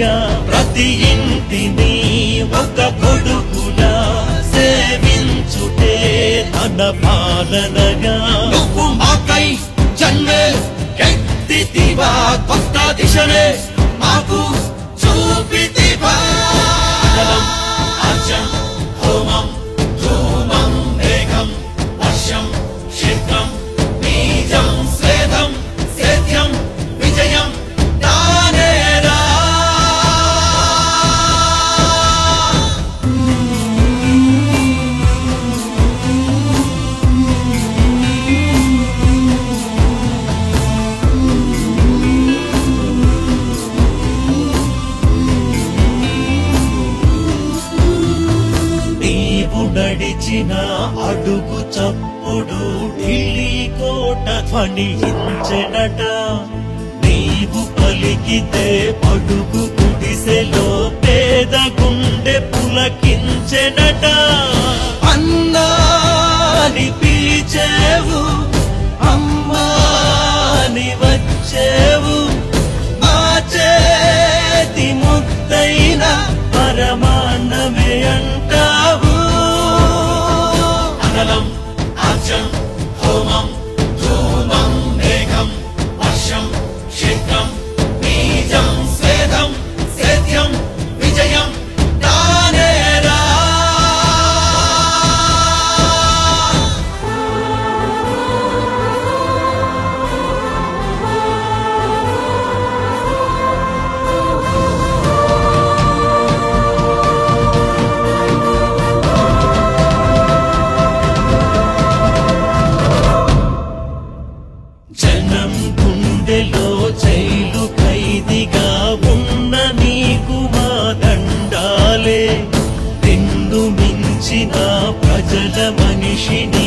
పాలనగా ప్రతి ఇంటిని ఒక కొడుకులా సేవించుటే తన పాలనగా నువ్వు మాకై జన్మే ఎత్తితివా కొత్త దిశనే మాకు చూపితివా అనలం అర్జం హోమం ధూమం మేఘం వర్షం శీఘ్రం బీజం స్వేదం సేద్యం విజయం దానేరా నీవు నడిచిన అడుగు చప్పుడు ఢిల్లీ కోట ధ్వనించెనట నీవు పలికితే అడుగు గుడిసెలో పేద గుండె పులకించెనట అన్నాని పిలిచేవు అమ్మాని వచ్చేవు మా చేతి ముద్దైన పరమాన్నమే అంటావు అనలం అర్జం హోమం ధూమం మేఘం వర్షం శీఘ్రం బీజం స్వేదం సేద్యం విజయం దానేరా జనం గుండెలో జైలు ఖైదీగా ఉన్న నీకు మా దండాలే నిన్ను మించిన ప్రజల మనిషిని